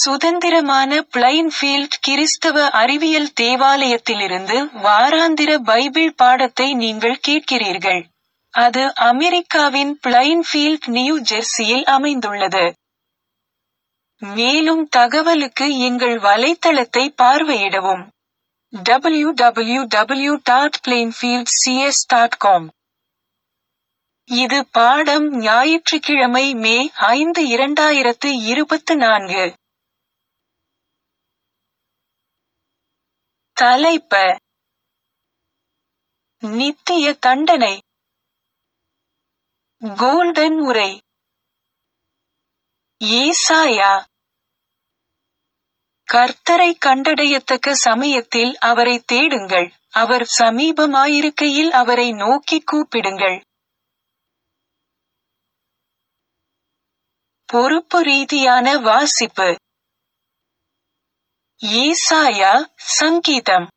சுதந்திரமான பிளைன்ஃபீல்ட் கிறிஸ்தவ அறிவியல் தேவாலயத்திலிருந்து வாராந்திர பைபிள் பாடத்தை நீங்கள் கேட்கிறீர்கள். அது அமெரிக்காவின் பிளைன்ஃபீல்ட் நியூ ஜெர்சியில் அமைந்துள்ளது. மேலும் தகவலுக்கு எங்கள் வலைத்தளத்தை பார்வையிடவும். www.plainfieldcs.com இது பாடம் ஞாயிற்றுக்கிழமை மே ஐந்து இரண்டாயிரத்து இருபத்து நான்கு. தலைப்ப நித்திய தண்டனை கோல்டன் உரை ஏசாயா கர்த்தரை கண்டடையத்தக்க சமயத்தில் அவரை தேடுங்கள் அவர் சமீபமாயிருக்கையில் அவரை நோக்கிக் கூப்பிடுங்கள் பொறுப்பு ரீதியான வாசிப்பு ஏசாயா சங்கீதம்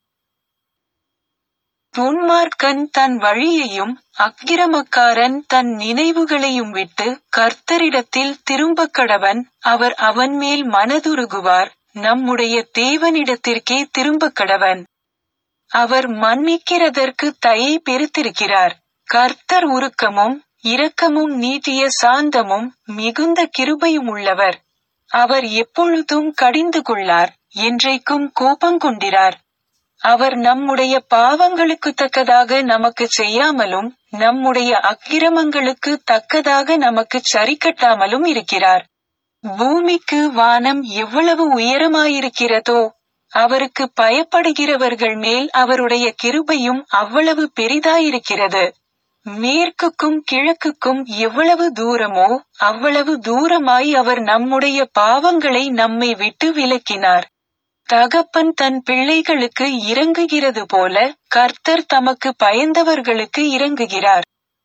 துன்மார்க்கன் தன் வழியையும் அக்கிரமக்காரன் தன் நினைவுகளையும் விட்டு கர்த்தரிடத்தில் திரும்பக் கடவன் அவர் அவன்மேல் மனதுருகுவார் நம்முடைய தேவனிடத்திற்கே திரும்பக் கடவன் அவர் மன்னிக்கிறதற்கு தயை பெருத்திருக்கிறார் கர்த்தர் உருக்கமும் இரக்கமும் நீட்டிய சாந்தமும் மிகுந்த கிருபையும் உள்ளவர் அவர் எப்பொழுதும் கடிந்து கொள்ளார் என்றைக்கும் கோபங்கொண்டிரார் அவர் நம்முடைய பாவங்களுக்கு தக்கதாக நமக்கு செய்யாமலும் நம்முடைய அக்கிரமங்களுக்கு தக்கதாக நமக்கு சரிக்கட்டாமலும் இருக்கிறார் பூமிக்கு வானம் எவ்வளவு உயரமாயிருக்கிறதோ அவருக்கு பயப்படுகிறவர்கள் மேல் அவருடைய கிருபையும் அவ்வளவு பெரிதாயிருக்கிறது மேற்குக்கும் கிழக்குக்கும் எவ்வளவு தூரமோ அவ்வளவு தூரமாய் அவர் நம்முடைய பாவங்களை நம்மை விட்டு விலக்கினார் தகப்பன் தன் பிள்ளைகளுக்கு இறங்குகிறது போல கர்த்தர் தமக்கு பயந்தவர்களுக்கு இறங்குகிறார்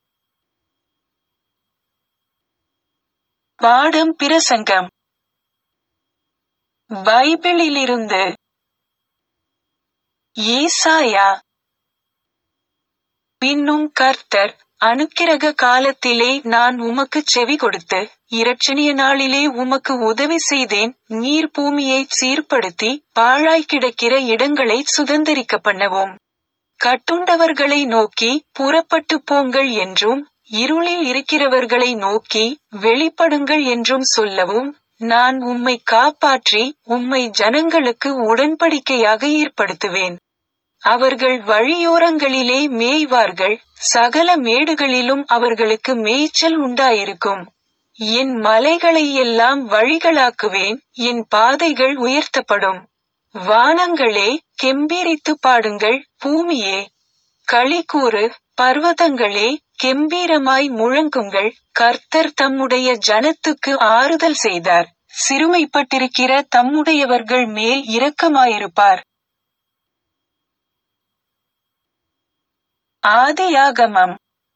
பாடம் பிரசங்கம் பைபிளிலிருந்து ஏசாயா பின்னும் கர்த்தர் அனுக்கிரக காலத்திலே நான் உமக்கு செவி கொடுத்து இரட்சணிய நாளிலே உமக்கு உதவி செய்தேன் நீர் பூமியை சீர்படுத்தி பாழாய் கிடக்கிற இடங்களை சுதந்திரிக்க பண்ணவும் கட்டுண்டவர்களை நோக்கி புறப்பட்டு போங்கள் என்றும் இருளில் இருக்கிறவர்களை நோக்கி வெளிப்படுங்கள் என்றும் சொல்லவும் நான் உம்மை காப்பாற்றி உம்மை ஜனங்களுக்கு உடன்படிக்கையாக ஏற்படுத்துவேன் அவர்கள் வழியோரங்களிலே மேய்வார்கள் சகல மேடுகளிலும் அவர்களுக்கு மேய்ச்சல் உண்டாயிருக்கும் என் மலைகளை எல்லாம் வழிகளாக்குவேன் என் பாதைகள் உயர்த்தப்படும் வானங்களே கெம்பீரித்து பாடுங்கள் பூமியே களிக்கூறு பர்வதங்களே கெம்பீரமாய் முழங்குங்கள் கர்த்தர் தம்முடைய ஜனத்துக்கு ஆறுதல் செய்தார் சிறுமைப்பட்டிருக்கிற தம்முடையவர்கள் மேல் இரக்கமாயிருப்பார் ஆதியாகமம்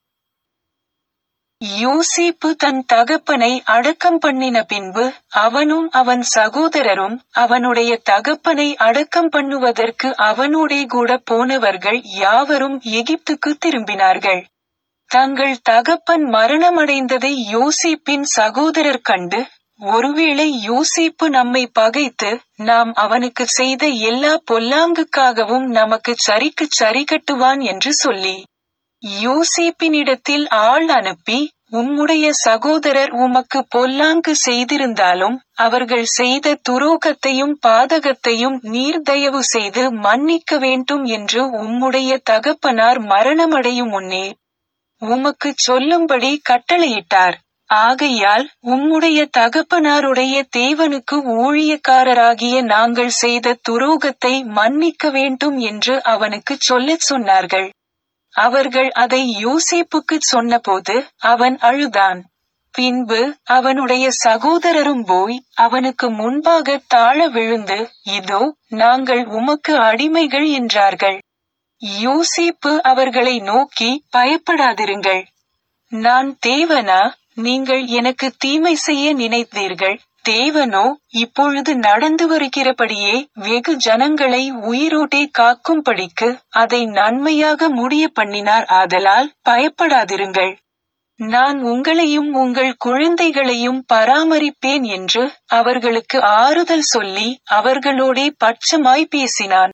யோசேப்பு தன் தகப்பனை அடக்கம் பண்ணின பின்பு அவனும் அவன் சகோதரரும் அவனுடைய தகப்பனை அடக்கம் பண்ணுவதற்கு அவனோடே கூட போனவர்கள் யாவரும் எகிப்துக்கு திரும்பினார்கள் தங்கள் தகப்பன் மரணமடைந்ததை யோசேப்பின் சகோதரர் கண்டு ஒருவேளை யோசேப்பு நம்மை பகைத்து நாம் அவனுக்கு செய்த எல்லா பொல்லாங்குக்காகவும் நமக்கு சரிக்கு சரி கட்டுவான் என்று சொல்லி யோசேப்பினிடத்தில் ஆள் அனுப்பி உம்முடைய சகோதரர் உமக்கு பொல்லாங்கு செய்திருந்தாலும் அவர்கள் செய்த துரோகத்தையும் பாதகத்தையும் நீர் தயவு செய்து மன்னிக்க வேண்டும் என்று உம்முடைய தகப்பனார் மரணமடையும் முன்னே உமக்கு சொல்லும்படி கட்டளையிட்டார் ஆகையால் உம்முடைய தகப்பனாருடைய தேவனுக்கு ஊழியக்காரராகிய நாங்கள் செய்த துரோகத்தை மன்னிக்க வேண்டும் என்று அவனுக்கு சொல்லச் சொன்னார்கள் அவர்கள் அதை யோசேப்புக்கு சொன்னபோது அவன் அழுதான் பின்பு அவனுடைய சகோதரரும் போய் அவனுக்கு முன்பாக தாழ விழுந்து இதோ நாங்கள் உமக்கு அடிமைகள் என்றார்கள் யோசேப்பு அவர்களை நோக்கி பயப்படாதிருங்கள் நான் தேவனா நீங்கள் எனக்கு தீமை செய்ய நினைத்தீர்கள் தேவனோ இப்பொழுது நடந்து வருகிறபடியே வெகு ஜனங்களை உயிரோட்டே காக்கும்படிக்கு அதை நன்மையாக முடிய பண்ணினார் ஆதலால் பயப்படாதிருங்கள் நான் உங்களையும் உங்கள் குழந்தைகளையும் பராமரிப்பேன் என்று அவர்களுக்கு ஆறுதல் சொல்லி அவர்களோடே பட்சமாய் பேசினான்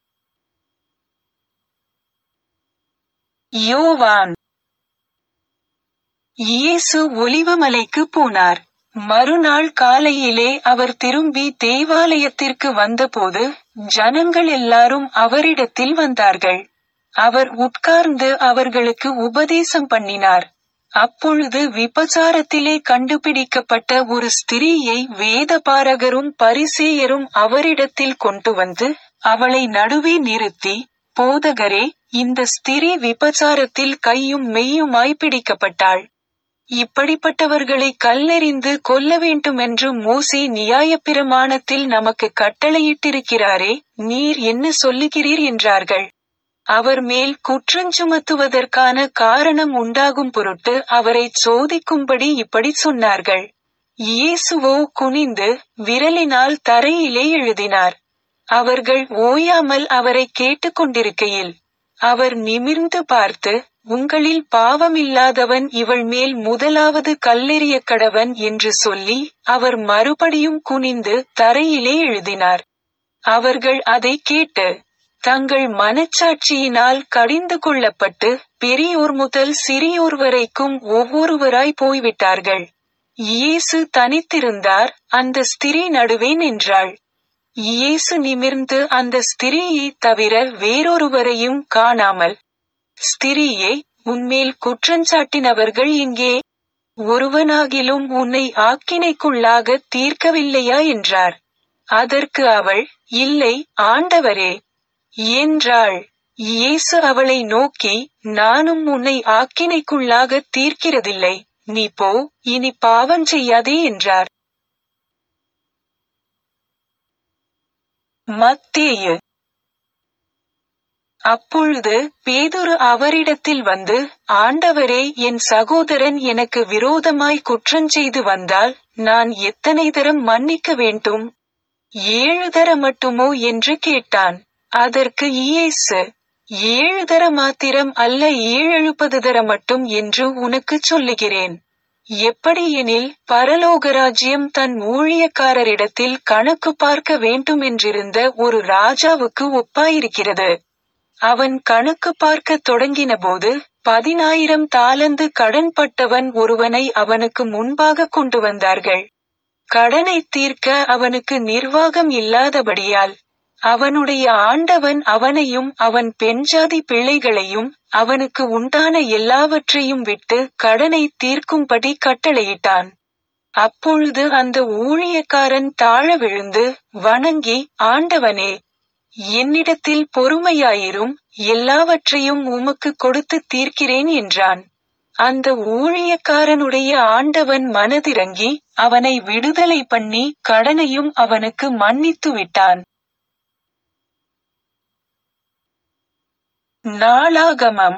யோவான் இயேசு ஒலிவமலைக்கு போனார் மறுநாள் காலையிலே அவர் திரும்பி தேவாலயத்திற்கு வந்தபோது ஜனங்கள் எல்லாரும் அவரிடத்தில் வந்தார்கள் அவர் உட்கார்ந்து அவர்களுக்கு உபதேசம் பண்ணினார் அப்பொழுது விபச்சாரத்திலே கண்டுபிடிக்கப்பட்ட ஒரு ஸ்திரீயை வேதபாரகரும் பரிசேயரும் அவரிடத்தில் கொண்டு வந்து அவளை நடுவே நிறுத்தி போதகரே இந்த ஸ்திரீ விபச்சாரத்தில் கையும் மெய்யுமாய் பிடிக்கப்பட்டாள் இப்படிப்பட்டவர்களை கல்லெறிந்து கொல்ல வேண்டுமென்று மோசே நியாயப்பிரமாணத்தில் நமக்கு கட்டளையிட்டிருக்கிறாரே நீர் என்ன சொல்லுகிறீர் என்றார்கள் அவர் மேல் குற்றஞ்சுமத்துவதற்கான காரணம் உண்டாகும் பொருட்டு அவரை சோதிக்கும்படி இப்படி சொன்னார்கள் இயேசுவோ குனிந்து விரலினால் தரையிலே எழுதினார் அவர்கள் ஓயாமல் அவரை கேட்டுக்கொண்டிருக்கையில் அவர் நிமிர்ந்து பார்த்து உங்களில் பாவமில்லாதவன் இவள் மேல் முதலாவது கல்லெறிய கடவன் என்று சொல்லி அவர் மறுபடியும் குனிந்து தரையிலே எழுதினார் அவர்கள் அதை கேட்டு தங்கள் மனச்சாட்சியினால் கடிந்து கொள்ளப்பட்டு பெரியோர் முதல் சிறியோர் வரைக்கும் ஒவ்வொருவராய் போய்விட்டார்கள் இயேசு தனித்திருந்தார் அந்த ஸ்திரீ நடுவே நின்றாள் இயேசு நிமிர்ந்து அந்த ஸ்திரீயை தவிர வேறொருவரையும் காணாமல் ஸ்திரீயே உன்மேல் குற்றஞ்சாட்டினவர்கள் எங்கே ஒருவனாகிலும் உன்னை ஆக்கினைக்குள்ளாக தீர்க்கவில்லையா என்றார் அதற்கு அவள் இல்லை ஆண்டவரே என்றாள் இயேசு அவளை நோக்கி நானும் உன்னை ஆக்கினைக்குள்ளாக தீர்க்கிறதில்லை நீ போ இனி பாவம் செய்யாதே என்றார் மத்தேயு அப்பொழுது பேதுரு அவரிடத்தில் வந்து ஆண்டவரே என் சகோதரன் எனக்கு விரோதமாய் குற்றஞ்செய்து வந்தால் நான் எத்தனை தரம் மன்னிக்க வேண்டும் ஏழு தர மட்டுமோ என்று கேட்டான் அதற்கு இயேசு ஏழு தர மாத்திரம் அல்ல ஏழெழுபது தர மட்டும் என்று உனக்கு சொல்லுகிறேன் எப்படியெனில் பரலோகராஜ்யம் தன் ஊழியக்காரரிடத்தில் கணக்கு பார்க்க வேண்டுமென்றிருந்த ஒரு ராஜாவுக்கு ஒப்பாயிருக்கிறது அவன் கணக்கு பார்க்க தொடங்கினபோது பதினாயிரம் தாலந்து கடன்பட்டவன் ஒருவனை அவனுக்கு முன்பாக கொண்டு வந்தார்கள் கடனை தீர்க்க அவனுக்கு நிர்வாகம் இல்லாதபடியால் அவனுடைய ஆண்டவன் அவனையும் அவன் பெண்ஜாதி பிள்ளைகளையும் அவனுக்கு உண்டான எல்லாவற்றையும் விட்டு கடனை தீர்க்கும்படி கட்டளையிட்டான் அப்பொழுது அந்த ஊழியக்காரன் தாழ விழுந்து வணங்கி ஆண்டவனே என்னிடத்தில் பொறுமையாயிரும் எல்லாவற்றையும் உமக்கு கொடுத்து தீர்க்கிறேன் என்றான் அந்த ஊழியக்காரனுடைய ஆண்டவன் மனதிறங்கி அவனை விடுதலை பண்ணி கடனையும் அவனுக்கு மன்னித்து விட்டான் நாளாகமம்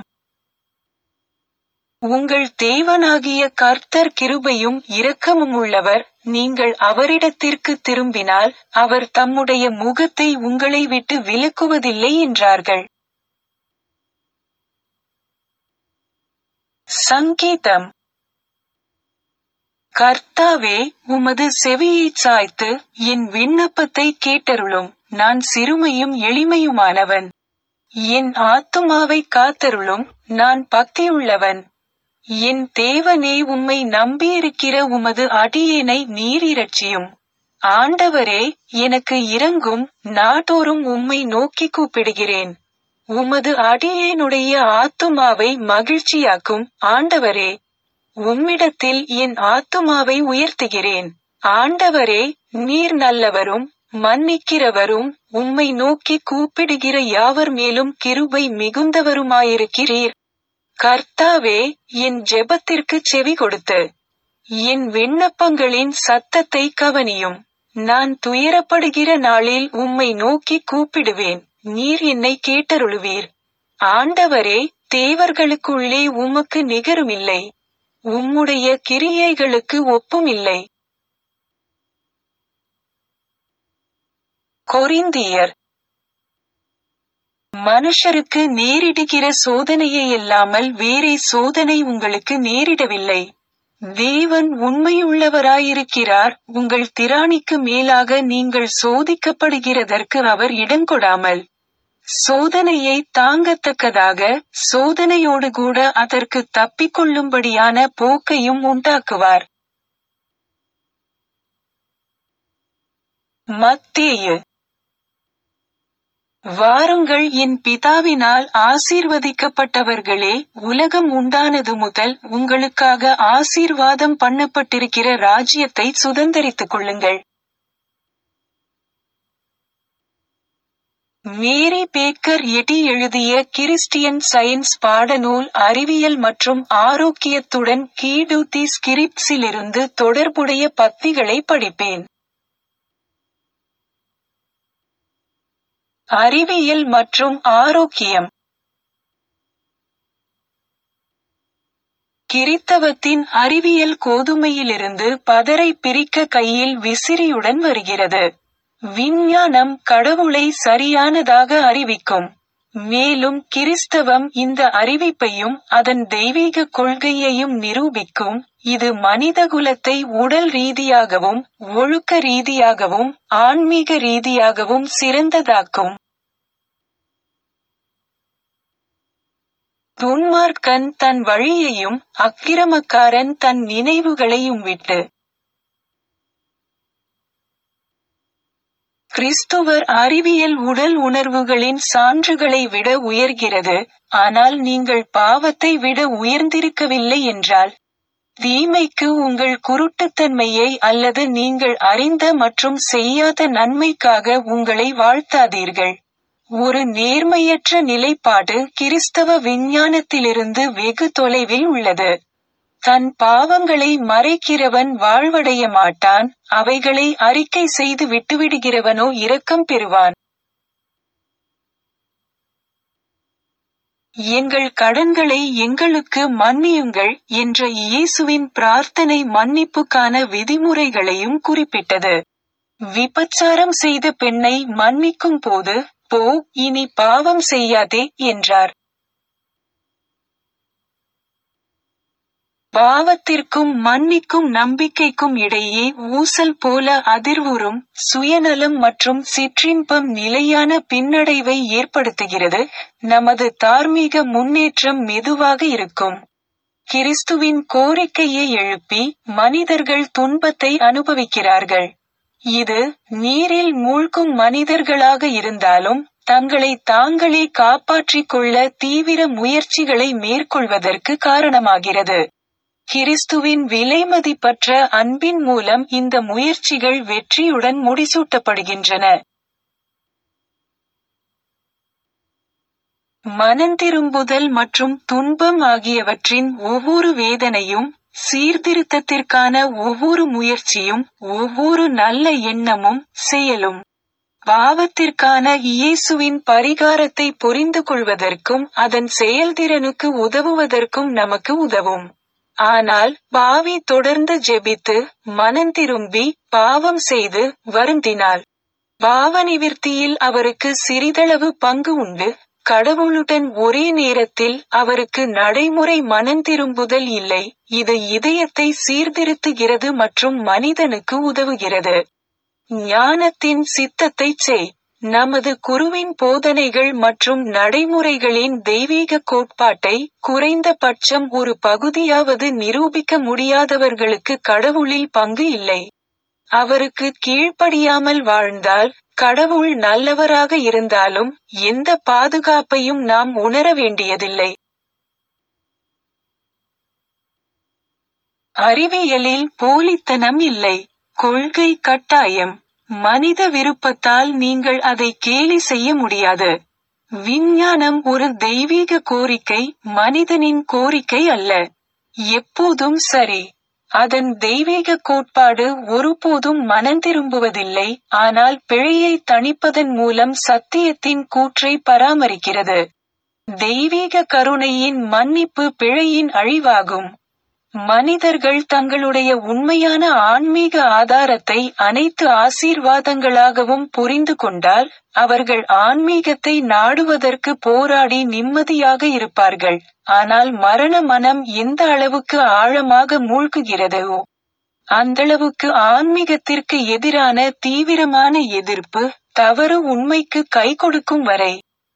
உங்கள் தேவனாகிய கர்த்தர் கிருபையும் இரக்கமும் உள்ளவர் நீங்கள் அவரிடத்திற்கு திரும்பினால் அவர் தம்முடைய முகத்தை உங்களை விட்டு விலக்குவதில்லை என்றார்கள் சங்கீதம் கர்த்தாவே உமது செவியைச் சாய்த்து என் விண்ணப்பத்தை கேட்டருளும் நான் சிறுமையும் எளிமையுமானவன் என் ஆத்துமாவை காத்தருளும் நான் பக்தியுள்ளவன் என் தேவனே உம்மை நம்பியிருக்கிற உமது அடியேனை நீர் இரட்சியும் ஆண்டவரே எனக்கு இறங்கும் நாடோறும் உம்மை நோக்கி கூப்பிடுகிறேன் உமது அடியேனுடைய ஆத்துமாவை மகிழ்ச்சியாக்கும் ஆண்டவரே உம்மிடத்தில் என் ஆத்துமாவை உயர்த்துகிறேன் ஆண்டவரே நீர் நல்லவரும் மன்னிக்கிறவரும் உம்மை நோக்கி கூப்பிடுகிற யாவர் மேலும் கிருபை மிகுந்தவருமாயிருக்கிறீர் கர்த்தாவே என் ஜெபத்திற்கு செவி கொடுத்து என் விண்ணப்பங்களின் சத்தத்தை கவனியும் நான் துயரப்படுகிற நாளில் உம்மை நோக்கி கூப்பிடுவேன் நீர் என்னை கேட்டருளுவீர் ஆண்டவரே தேவர்களுக்குள்ளே உமக்கு நிகருமில்லை உம்முடைய கிரியைகளுக்கு ஒப்புமில்லை கொரிந்தியர் மனுஷருக்கு நேரிடுகிற சோதனையையல்லாமல் வேறே சோதனை உங்களுக்கு நேரிடவில்லை தேவன் உண்மையுள்ளவராயிருக்கிறார் உங்கள் திராணிக்கு மேலாக நீங்கள் சோதிக்கப்படுகிறதற்கு அவர் இடங்கொடாமல் சோதனையை தாங்கத்தக்கதாக சோதனையோடு கூட அதற்கு தப்பிக்கொள்ளும்படியான போக்கையும் உண்டாக்குவார் மத்தேயு வாருங்கள் என் பிதாவினால் ஆசீர்வதிக்கப்பட்டவர்களே உலகம் உண்டானது முதல் உங்களுக்காக ஆசீர்வாதம் பண்ணப்பட்டிருக்கிற ராஜ்யத்தை சுதந்தரித்துக் கொள்ளுங்கள் மேரி பேக்கர் எடி எழுதிய கிறிஸ்டியன் சயின்ஸ் பாடநூல் அறிவியல் மற்றும் ஆரோக்கியத்துடன் கீடூத்தி ஸ்கிரிப்ட்ஸிலிருந்து தொடர்புடைய பத்திகளை படிப்பேன் அறிவியல் மற்றும் ஆரோக்கியம் கிறித்தவத்தின் அறிவியல் கோதுமையிலிருந்து பதரை பிரிக்க கையில் விசிறியுடன் வருகிறது விஞ்ஞானம் கடவுளை சரியானதாக அறிவிக்கும் மேலும் கிறிஸ்தவம் இந்த அறிவிப்பையும் அதன் தெய்வீக கொள்கையையும் நிரூபிக்கும் இது மனிதகுலத்தை உடல் ரீதியாகவும் ஒழுக்க ரீதியாகவும் ஆன்மீக ரீதியாகவும் சிறந்ததாக்கும் துன்மார்க்கன் தன் வழியையும் அக்கிரமக்காரன் தன் நினைவுகளையும் விட்டு கிறிஸ்துவர் அறிவியல் உடல் உணர்வுகளின் சான்றுகளை விட உயர்கிறது ஆனால் நீங்கள் பாவத்தை விட உயர்ந்திருக்கவில்லை என்றால் தீமைக்கு உங்கள் குருட்டுத்தன்மையை அல்லது நீங்கள் அறிந்த மற்றும் செய்யாத நன்மைக்காக உங்களை வாழ்த்தாதீர்கள் ஒரு நேர்மையற்ற நிலைப்பாடு கிறிஸ்தவ விஞ்ஞானத்திலிருந்து வெகு தொலைவில் உள்ளது தன் பாவங்களை மறைக்கிறவன் வாழ்வடைய மாட்டான் அவைகளை அறிக்கை செய்து விட்டுவிடுகிறவனோ இரக்கம் பெறுவான் எங்கள் கடன்களை எங்களுக்கு மன்னியுங்கள் என்ற இயேசுவின் பிரார்த்தனை மன்னிப்புக்கான விதிமுறைகளையும் குறிப்பிட்டது விபச்சாரம் செய்த பெண்ணை மன்னிக்கும் போது போ இனி பாவம் செய்யாதே என்றார் பாவத்திற்கும் மன்னிக்கும் நம்பிக்கைக்கும் இடையே ஊசல் போல அதிர்வுறும் சுயநலம் மற்றும் சிற்றின்பம் நிலையான பின்னடைவை ஏற்படுத்துகிறது நமது தார்மீக முன்னேற்றம் மெதுவாக இருக்கும் கிறிஸ்துவின் கோரிக்கையை எழுப்பி மனிதர்கள் துன்பத்தை அனுபவிக்கிறார்கள் இது நீரில் மூழ்கும் மனிதர்களாக இருந்தாலும் தங்களை தாங்களே காப்பாற்றிக் கொள்ள தீவிர முயற்சிகளை மேற்கொள்வதற்கு காரணமாகிறது கிறிஸ்துவின் விலைமதிப்பற்ற அன்பின் மூலம் இந்த முயற்சிகள் வெற்றியுடன் முடிசூட்டப்படுகின்றன மனந்திரும்புதல் மற்றும் துன்பம் ஆகியவற்றின் ஒவ்வொரு வேதனையும் சீர்திருத்தத்திற்கான ஒவ்வொரு முயற்சியும் ஒவ்வொரு நல்ல எண்ணமும் செயலும் பாவத்திற்கான இயேசுவின் பரிகாரத்தை புரிந்து கொள்வதற்கும் அதன் செயல்திறனுக்கு உதவுவதற்கும் நமக்கு உதவும் ஆனால் பாவி தொடர்ந்து ஜெபித்து மனந்திரும்பி பாவம் செய்து வருந்தினாள் பாவநிவிர்த்தியில் அவருக்கு சிறிதளவு பங்கு உண்டு கடவுளுடன் ஒரே நேரத்தில் அவருக்கு நடைமுறை மனந்திரும்புதல் இல்லை இது இதயத்தை சீர்திருத்துகிறது மற்றும் மனிதனுக்கு உதவுகிறது ஞானத்தின் சித்தத்தை செய் நமது குருவின் போதனைகள் மற்றும் நடைமுறைகளின் தெய்வீக கோட்பாட்டை குறைந்த பட்சம் ஒரு பகுதியாவது நிரூபிக்க முடியாதவர்களுக்கு கடவுளில் பங்கு இல்லை அவருக்கு கீழ்ப்படியாமல் வாழ்ந்தால் கடவுள் நல்லவராக இருந்தாலும் எந்த பாதுகாப்பையும் நாம் உணர வேண்டியதில்லை அறிவியலில் போலித்தனம் இல்லை கொள்கை கட்டாயம் மனித விருப்பத்தால் நீங்கள் அதை கேலி செய்ய முடியாது விஞ்ஞானம் ஒரு தெய்வீக கோரிக்கை மனிதனின் கோரிக்கை அல்ல எப்போதும் சரி அதன் தெய்வீக கோட்பாடு ஒருபோதும் மனந்திரும்புவதில்லை ஆனால் பிழையை தணிப்பதன் மூலம் சத்தியத்தின் கூற்றை பராமரிக்கிறது தெய்வீக கருணையின் மன்னிப்பு பிழையின் அழிவாகும் மனிதர்கள் தங்களுடைய உண்மையான ஆன்மீக ஆதாரத்தை அனைத்து ஆசீர்வாதங்களாகவும் புரிந்து கொண்டால் அவர்கள் ஆன்மீகத்தை நாடுவதற்கு போராடி நிம்மதியாக இருப்பார்கள் ஆனால் மரண மனம் எந்த அளவுக்கு ஆழமாக மூழ்குகிறதோ அந்தளவுக்கு ஆன்மீகத்திற்கு எதிரான தீவிரமான எதிர்ப்பு தவறு உண்மைக்கு கை கொடுக்கும் வரை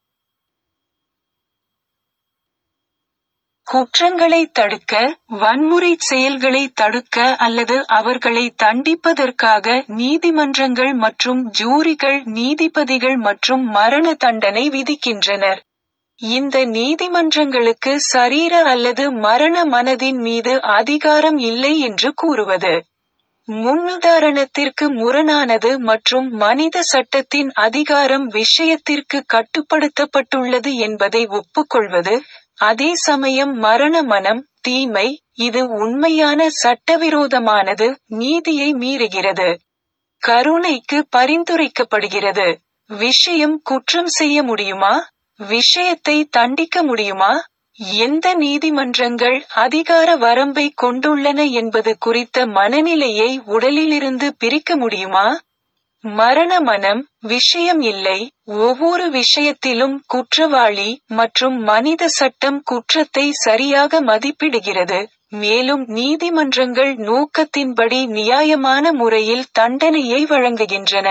குற்றங்களை தடுக்க வன்முறை செயல்களை தடுக்க அல்லது அவர்களை தண்டிப்பதற்காக நீதிமன்றங்கள் மற்றும் ஜூரிகள் நீதிபதிகள் மற்றும் மரண தண்டனை விதிக்கின்றனர் இந்த நீதிமன்றங்களுக்கு சரீர அல்லது மரண மனதின் மீது அதிகாரம் இல்லை என்று கூறுவது முன்னுதாரணத்திற்கு முரணானது மற்றும் மனித சட்டத்தின் அதிகாரம் விஷயத்திற்கு கட்டுப்படுத்தப்பட்டுள்ளது என்பதை ஒப்புக்கொள்வது அதே சமயம் மரண மனம் தீமை இது உண்மையான சட்டவிரோதமானது நீதியை மீறுகிறது கருணைக்கு பரிந்துரைக்கப்படுகிறது விஷயம் குற்றம் செய்ய முடியுமா விஷயத்தை தண்டிக்க முடியுமா எந்த நீதிமன்றங்கள் அதிகார வரம்பை கொண்டுள்ளன என்பது குறித்த மனநிலையை உடலிலிருந்து பிரிக்க முடியுமா மரண மனம் விஷயம் இல்லை ஒவ்வொரு விஷயத்திலும் குற்றவாளி மற்றும் மனித சட்டம் குற்றத்தை சரியாக மதிப்பிடுகிறது மேலும் நீதிமன்றங்கள் நோக்கத்தின்படி நியாயமான முறையில் தண்டனையை வழங்குகின்றன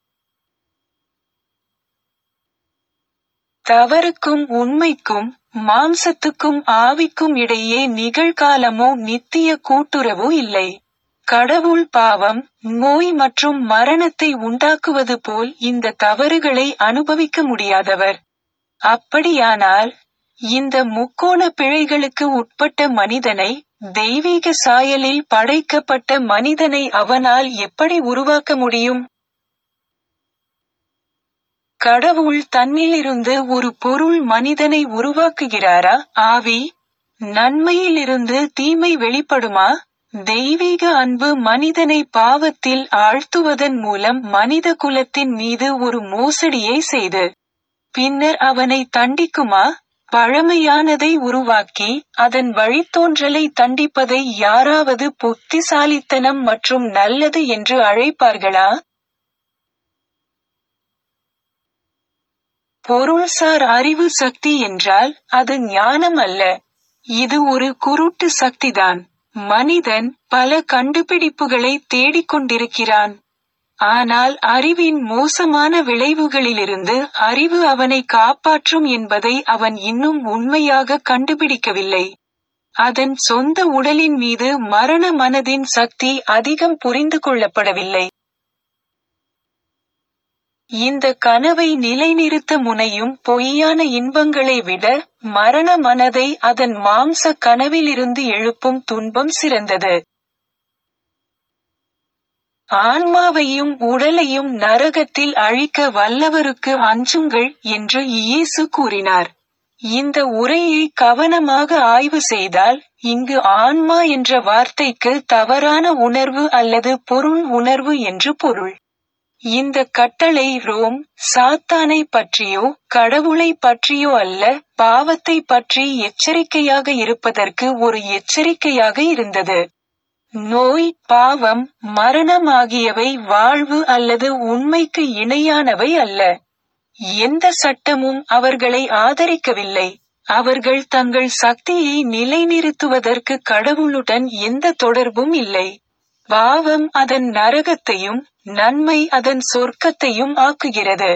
தவறுக்கும் உண்மைக்கும் மாம்சத்துக்கும் ஆவிக்கும் இடையே நிகழ்காலமோ நித்திய கூட்டுறவோ இல்லை கடவுள் பாவம் நோய் மற்றும் மரணத்தை உண்டாக்குவது போல் இந்த தவறுகளை அனுபவிக்க முடியாதவர் அப்படியானால் இந்த முக்கோண பிழைகளுக்கு உட்பட்ட மனிதனை தெய்வீக சாயலில் படைக்கப்பட்ட மனிதனை அவனால் எப்படி உருவாக்க முடியும் கடவுள் தன்னிலிருந்து ஒரு பொருள் மனிதனை உருவாக்குகிறாரா ஆவி நன்மையிலிருந்து தீமை வெளிப்படுமா தெய்வீக அன்பு மனிதனை பாவத்தில் ஆழ்த்துவதன் மூலம் மனித குலத்தின் மீது ஒரு மோசடியை செய்து பின்னர் அவனை தண்டிக்குமா பழமையானதை உருவாக்கி அதன் வழித்தோன்றலை தண்டிப்பதை யாராவது புத்திசாலித்தனம் மற்றும் நல்லது என்று அழைப்பார்களா பொருள்சார் அறிவு சக்தி என்றால் அது ஞானம் அல்ல இது ஒரு குருட்டு சக்திதான் மனிதன் பல கண்டுபிடிப்புகளை தேடிக்கொண்டிருக்கிறான் ஆனால் அறிவின் மோசமான விளைவுகளிலிருந்து அறிவு அவனை காப்பாற்றும் என்பதை அவன் இன்னும் உண்மையாக கண்டுபிடிக்கவில்லை அதன் சொந்த உடலின் மீது மரண மனதின் சக்தி அதிகம் புரிந்து கொள்ளப்படவில்லை இந்த கனவை நிலைநிறுத்த முனையும் பொய்யான இன்பங்களை விட மரண மனதை அதன் மாம்ச கனவிலிருந்து எழுப்பும் துன்பம் சிறந்தது ஆன்மாவையும் உடலையும் நரகத்தில் அழிக்க வல்லவருக்கு அஞ்சுங்கள் என்று இயேசு கூறினார் இந்த உரையை கவனமாக ஆய்வு செய்தால் இங்கு ஆன்மா என்ற வார்த்தைக்கு தவறான உணர்வு அல்லது பொருள் உணர்வு என்று பொருள் இந்த கட்டளை ரோம் சாத்தானை பற்றியோ கடவுளை பற்றியோ அல்ல பாவத்தை பற்றி எச்சரிக்கையாக இருப்பதற்கு ஒரு எச்சரிக்கையாக இருந்தது நோய் பாவம் மரணம் ஆகியவை வாழ்வு அல்லது உண்மைக்கு இணையானவை அல்ல எந்த சட்டமும் அவர்களை ஆதரிக்கவில்லை அவர்கள் தங்கள் சக்தியை நிலைநிறுத்துவதற்கு கடவுளுடன் எந்த தொடர்பும் இல்லை பாவம் அதன் நரகத்தையும் நன்மை அதன் சொர்க்கத்தையும் ஆக்குகிறது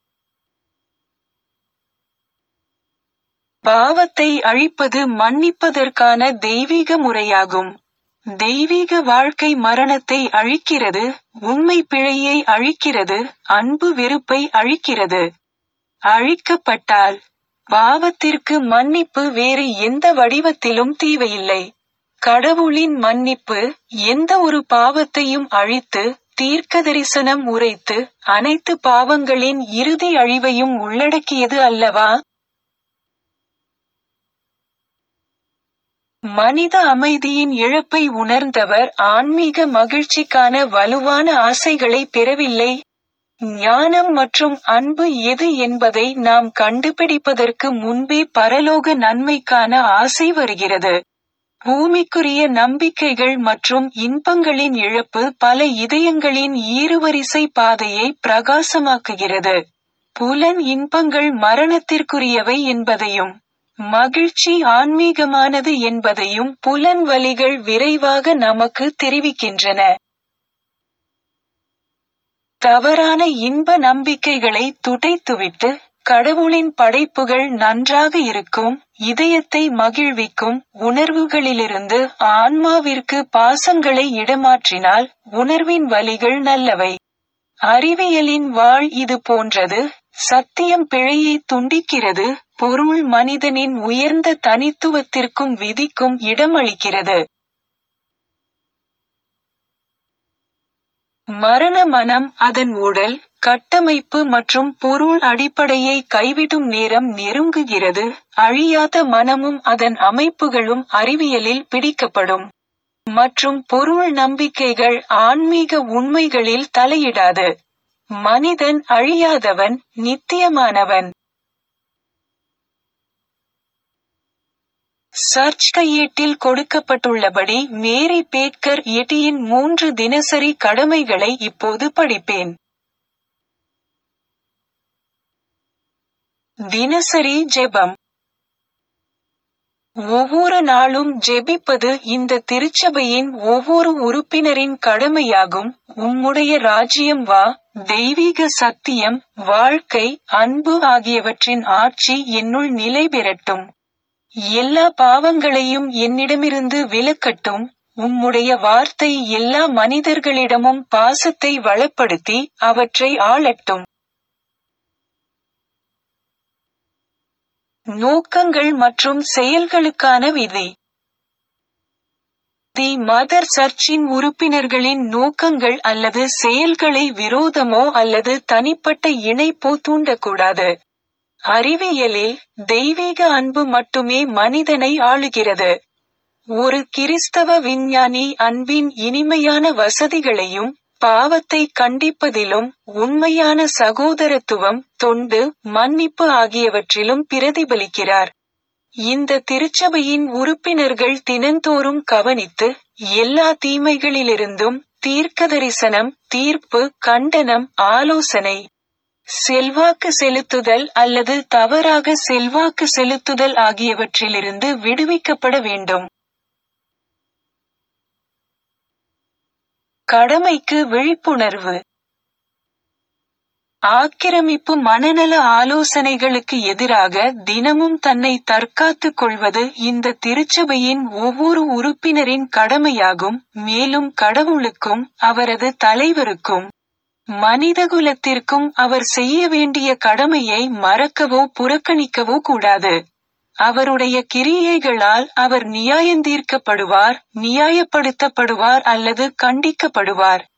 பாவத்தை அழிப்பது மன்னிப்பதற்கான தெய்வீக முறையாகும் தெய்வீக வாழ்க்கை மரணத்தை அழிக்கிறது உண்மை பிழையை அழிக்கிறது அன்பு வெறுப்பை அழிக்கிறது அழிக்கப்பட்டால் பாவத்திற்கு மன்னிப்பு வேறு எந்த வடிவத்திலும் தேவையில்லை கடவுளின் மன்னிப்பு எந்த ஒரு பாவத்தையும் அழித்து தீர்க்க தரிசனம் உரைத்து அனைத்து பாவங்களின் இறுதி அழிவையும் உள்ளடக்கியது அல்லவா மனித அமைதியின் இழப்பை உணர்ந்தவர் ஆன்மீக மகிழ்ச்சிக்கான வலுவான ஆசைகளை பெறவில்லை ஞானம் மற்றும் அன்பு எது என்பதை நாம் கண்டுபிடிப்பதற்கு முன்பே பரலோக நன்மைக்கான ஆசை வருகிறது பூமிக்குரிய நம்பிக்கைகள் மற்றும் இன்பங்களின் இழப்பு பல இதயங்களின் ஈருவரிசை பாதையை பிரகாசமாக்குகிறது புலன் இன்பங்கள் மரணத்திற்குரியவை என்பதையும் மகிழ்ச்சி ஆன்மீகமானது என்பதையும் புலன் வலிகள் விரைவாக நமக்கு தெரிவிக்கின்றன தவறான இன்ப நம்பிக்கைகளை துடைத்துவிட்டு கடவுளின் படைப்புகள் நன்றாக இருக்கும் இதயத்தை மகிழ்விக்கும் உணர்வுகளிலிருந்து ஆன்மாவிற்கு பாசங்களை இடமாற்றினால் உணர்வின் வலிகள் நல்லவை அறிவியலின் வாழ் இது போன்றது சத்தியம் பிழையை துண்டிக்கிறது பொருள் மனிதனின் உயர்ந்த தனித்துவத்திற்கும் விதிக்கும் இடமளிக்கிறது மரண மனம் அதன் உடல் கட்டமைப்பு மற்றும் பொருள் அடிப்படையை கைவிடும் நேரம் நெருங்குகிறது அழியாத மனமும் அதன் அமைப்புகளும் அறிவியலில் பிடிக்கப்படும் மற்றும் பொருள் நம்பிக்கைகள் ஆன்மீக உண்மைகளில் தலையிடாது மனிதன் அழியாதவன் நித்தியமானவன் சர்ச் கையேட்டில் கொடுக்கப்பட்டுள்ளபடி மேரி பேட்கர் எட்டியின் மூன்று தினசரி கடமைகளை இப்போது படிப்பேன் தினசரி ஜெபம் ஒவ்வொரு நாளும் ஜெபிப்பது இந்த திருச்சபையின் ஒவ்வொரு உறுப்பினரின் கடமையாகும் உம்முடைய ராஜ்யம் வா தெய்வீக சத்தியம் வாழ்க்கை அன்பு ஆகியவற்றின் ஆட்சி என்னுள் நிலை பெறட்டும் எல்லா பாவங்களையும் என்னிடமிருந்து விலக்கட்டும் உம்முடைய வார்த்தை எல்லா மனிதர்களிடமும் பாசத்தை வளப்படுத்தி அவற்றை ஆளட்டும் நோக்கங்கள் மற்றும் செயல்களுக்கான விதி தி மதர் சர்ச்சின் உறுப்பினர்களின் நோக்கங்கள் அல்லது செயல்களை விரோதமோ அல்லது தனிப்பட்ட இணைப்போ தூண்டக்கூடாது அறிவியலில் தெய்வீக அன்பு மட்டுமே மனிதனை ஆளுகிறது ஒரு கிறிஸ்தவ விஞ்ஞானி அன்பின் இனிமையான வசதிகளையும் பாவத்தை கண்டிப்பதிலும் உண்மையான சகோதரத்துவம் தொண்டு மன்னிப்பு ஆகியவற்றிலும் பிரதிபலிக்கிறார் இந்த திருச்சபையின் உறுப்பினர்கள் தினந்தோறும் கவனித்து எல்லா தீமைகளிலிருந்தும் தீர்க்கதரிசனம் தீர்ப்பு கண்டனம் ஆலோசனை செல்வாக்கு செலுத்துதல் அல்லது தவறாக செல்வாக்கு செலுத்துதல் ஆகியவற்றிலிருந்து விடுவிக்கப்பட வேண்டும் கடமைக்கு விழிப்புணர்வு ஆக்கிரமிப்பு மனநல ஆலோசனைகளுக்கு எதிராக தினமும் தன்னை தற்காத்துக் கொள்வது இந்த திருச்சபையின் ஒவ்வொரு உறுப்பினரின் கடமையாகும் மேலும் கடவுளுக்கும் அவரது தலைவருக்கும் மனிதகுலத்திற்கும் அவர் செய்ய வேண்டிய கடமையை மறக்கவோ புறக்கணிக்கவோ கூடாது அவருடைய கிரியைகளால் அவர் நியாயந்தீர்க்கப்படுவார் நியாயப்படுத்தப்படுவார் அல்லது கண்டிக்கப்படுவார்